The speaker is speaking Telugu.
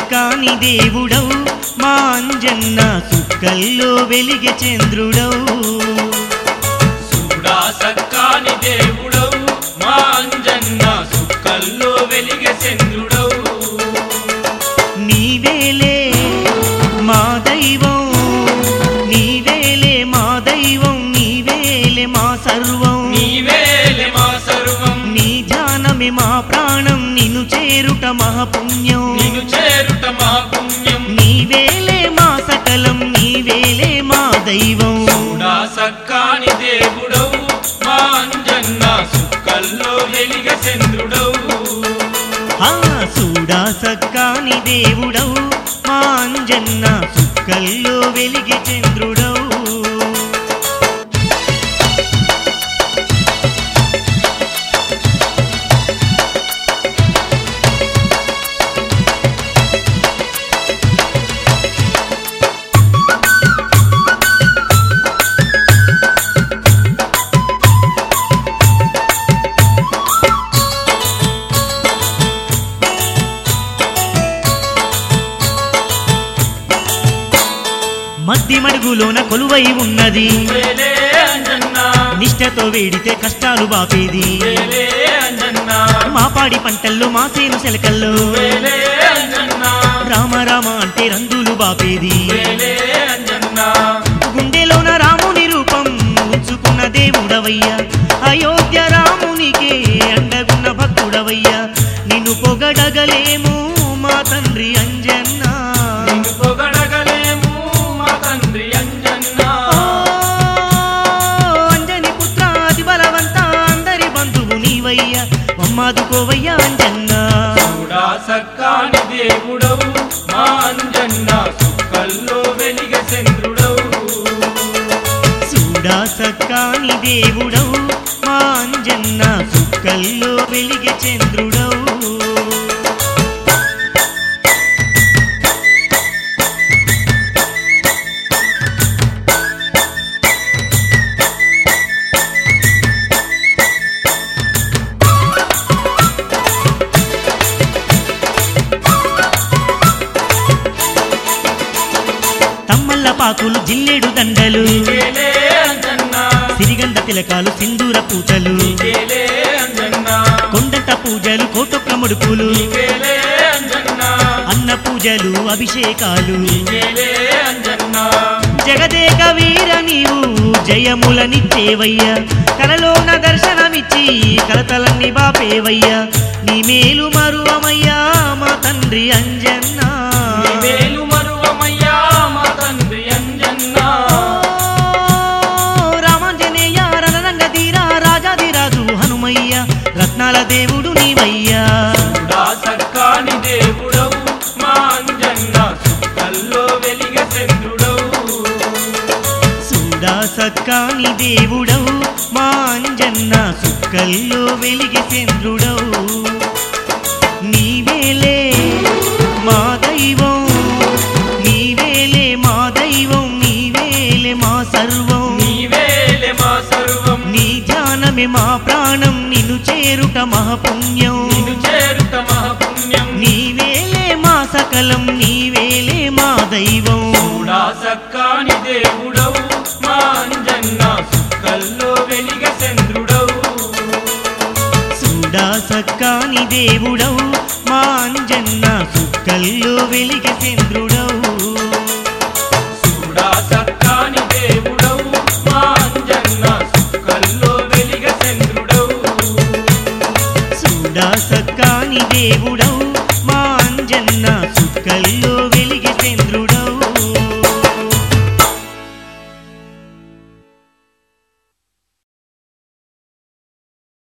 సక్కాని దేవుడవు మా అంజన్న సుక్కల్లో వెలిగే చంద్రుడవు చూడా సక్కాని దేవుడవు మా అంజన్న సుక్కల్లో వెలిగే చంద్రుడవు నీవేలే మా దైవం నీవేలే మా దైవం నీవేలే మా సర్వం నీవేలే మా సర్వం నీ ధ్యానమే మా ప్రాణం నిన్ను చేరుట మహాపుణ్యం నిన్ను చేరుట మా పుణ్యం నీవేలే మా సకలం నీవేలే మా దైవం చూడా సక్కాని దేవుడవు మా అంజన్న సుక్కల్లో వెలిగే చంద్రుడవు ఆ సూడా సక్కాని దేవుడవు మా అంజన్న సుక్కల్లో వెలిగి చంద్రుడవు మద్ది మడుగులోన కొలువై ఉన్నది వేలే అంజన్న నిష్టతో వేడితే కష్టాలు బాపేది వేలే అంజన్న మా పాడి పంటల్లో మా సేను శెలకల్లో వేలే అంజన్న రామ రామ అంటే రందులు బాపేది వేలే అంజన్న గుండెలోన రాముని రూపం ఉంచుకున్న దేవుడవయ్యా అయోధ్య రామునికే అండగున్న భక్తుడవయ్యా నిన్ను పొగడగలేము మా తండ్రి అంజన్నా నిన్ను పొగడగలేము మా తండ్రి అంజన్న అంజని పుత్ర అతి బలవంత అందరి బంధువు నీవయ్యా మమ్మాదుకోవయ్యా అంజన్నా చూడా సక్కాని దేవుడవు మా అంజన్న సుక్కల్లో వెలిగ చంద్రుడవు చూడా సక్కాని దేవుడవు మా అంజన్న సుక్కల్లో వెలిగే చంద్రుడవు తమ్మల్ల పాకులు జిల్లెడు దండలు వేలే అంజన్న సిరిగంధ తిలకాలు సింధూర పూతలు వేలే అంజన్న కొండంత పూజలు కోటొక్క ముడుపులు వేలే అంజన్న అన్న పూజలు అభిషేకాలు వేలే అంజన్న జగదేక వీర నీవు జయములనిచ్చేవయ్యా కలలోన దర్శనమిచ్చి కలతలన్నీ బాపేవయ్యా నీ మేలు మరువమయ్యా మా తండ్రి అంజన్నా నీ మేలు మరువమయ్యా మా తండ్రి అంజన్న ఓ రామాంజనేయ రణరంగ ధీరా రాజాధిరాజు హనుమయ్య రత్నాల దేవుడు నీవయ్యా చూడా సక్కాని దేవుడవు మా అంజన్న సుక్కల్లో వెలిగ చంద్రుడవు సూడా సక్కాని దేవుడవు మా అంజన్న సుక్కల్లో వెలిగి చంద్రుడవు నీవేలే మా దైవం నీవేలే మా దైవం నీవేలే మా సర్వం నీవేలే మా సర్వం నీ ధ్యానమే మా ప్రాణం నిన్ను చేరుట మహాపుణ్యం నిన్ను చేరుట మహాపుణ్యం నీవేలే మా సకలం నీవేలే మా దైవం చూడా సక్కాని దేవుడవు మా అంజన్న సుక్కల్లో వెలిగ చంద్రుడవు సూడా సక్కాని దేవుడవు మా అంజన్న సుక్కల్లో వెలిగి చంద్రుడవు చూడా సక్కాని దేవుడవు మా అంజన్న సుక్కల్లో వెలిగ చంద్రుడవు సూడా సక్కాని దేవుడవు మా అంజన్న సుక్కల్లో